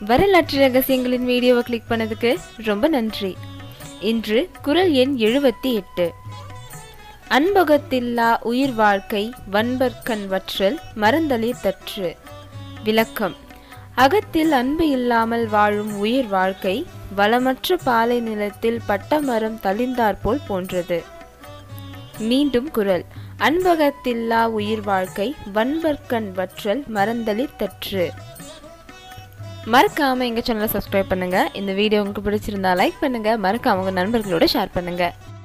வரலாற்று ரகசியங்களின் வீடியோவை கிளிக் பண்ணதுக்கு ரொம்ப நன்றி இன்று குரல் எண் எழுபத்தி எட்டு அன்பகத்தில்லா உயிர் வாழ்க்கை வன்பர்க்கண் வற்றல் மறந்தளிர் தற்று விளக்கம் அகத்தில் அன்பு இல்லாமல் வாழும் உயிர் வாழ்க்கை வளமற்ற பாலை நிலத்தில் பட்டமரம் தளிர்ந்தாற்போல் போன்றது மீண்டும் குரல் அன்பகத்தில்லா உயிர் வாழ்க்கை வன்பர்க்கண் வற்றல் மறந்தளிர் தற்று மறக்காம எங்க சேனலை சப்ஸ்கிரைப் பண்ணுங்க இந்த வீடியோ உங்களுக்கு பிடிச்சிருந்தா லைக் பண்ணுங்க மறக்காம உங்க நண்பர்களோட ஷேர் பண்ணுங்க